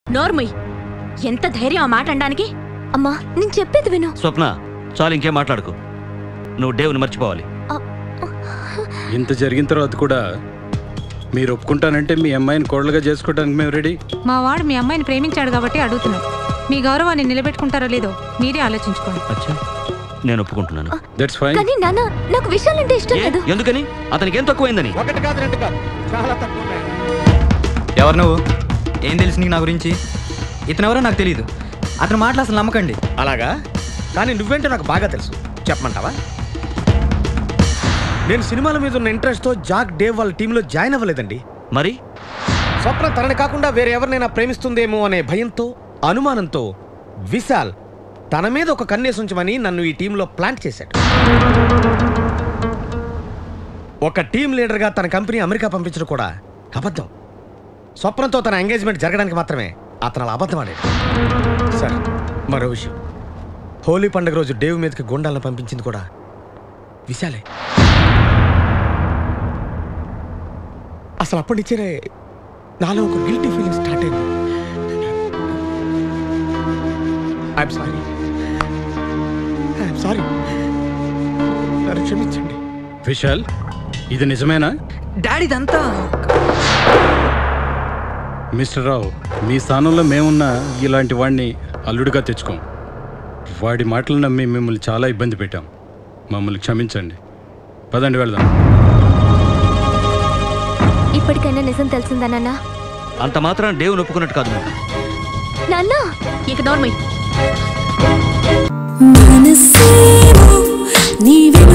నోర్ముయ్ ఎంత ధైర్యం ఆ మాట అనడానికి అమ్మా నేను చెప్పేది విను స్వప్న చాలు ఇంకేం మాట్లాడుకు నువ్వు డేవ్ని మర్చిపోవాలి ఇంత జరిగిన తర్వాత కూడా మీరు ఒప్పుకుంటానంటే మీ అమ్మాయిని కోడలుగా చేసుకోవడానికి మేము రెడీ మా వాడు మీ అమ్మాయిని ప్రేమించాడు కాబట్టి అడుగుతున్నాం మీ గౌరవాన్ని నిలబెట్టుకుంటారో లేదో మీరే ఆలోచించుకోండి అచ్చా నేను ఒప్పుకుంటున్నాను దట్స్ ఫైన్ కానీ నాన్న నాకు విషయాలంటే ఇష్టం ఏ? లేదు ఎందుకని అతనికి ఏం తక్కువైందని ఒకటి కాదు రెండు కాదు చాలా తక్కువ ఉన్నాయి. ఎవరు నువ్వు ఏం తెలుసు నీకు నా గురించి ఇతను ఎవరో నాకు తెలియదు అతను మాటలు అసలు నమ్మకండి అలాగా కానీ నువ్వేంటో నాకు బాగా తెలుసు చెప్పమంటావా నేను సినిమాల మీద ఉన్న ఇంట్రెస్ట్తో జాక్ డేవ్ వాళ్ళ టీంలో జాయిన్ అవ్వలేదండి మరి స్వప్న తనని కాకుండా వేరే ఎవరినైనా ప్రేమిస్తుందేమో అనే భయంతో అనుమానంతో విశాల్ తన మీద ఒక కన్నేసి ఉంచమని నన్ను ఈ టీంలో ప్లాంట్ చేశాడు ఒక టీం లీడర్గా తన కంపెనీ అమెరికా పంపించడం కూడా అబద్ధం స్వప్నంతో తన ఎంగేజ్మెంట్ జరగడానికి మాత్రమే అతను అలా అబద్ధం ఆడాడు సార్ మరో విషయం హోలీ పండుగ రోజు డేవ్ మీదకి గుండాలను పంపించింది కూడా విశాలే అసలు అప్పటి నుంచే నాలో ఒక గిల్టీ ఫీలింగ్ స్టార్ట్ అయింది ఐఎమ్ సారీ ఐఎమ్ సారీ నన్ను క్షమించండి విశాల్ ఇది నిజమేనా డాడీదంతా మిస్టర్ రావు మీ స్థానంలో మేమున్నా ఇలాంటి వాడిని అల్లుడిగా తెచ్చుకోం వాడి మాటలు నమ్మి మిమ్మల్ని చాలా ఇబ్బంది పెట్టాం మమ్మల్ని క్షమించండి పదండి వెళ్దాం ఇప్పటికైనా నిజం తెలిసిందా నాన్న అంత మాత్రం డేవ్ని ఒప్పుకున్నట్టు కాదు నువ్వు. నాన్న ఇక నోర్ముయ్ మనసేమో నీవే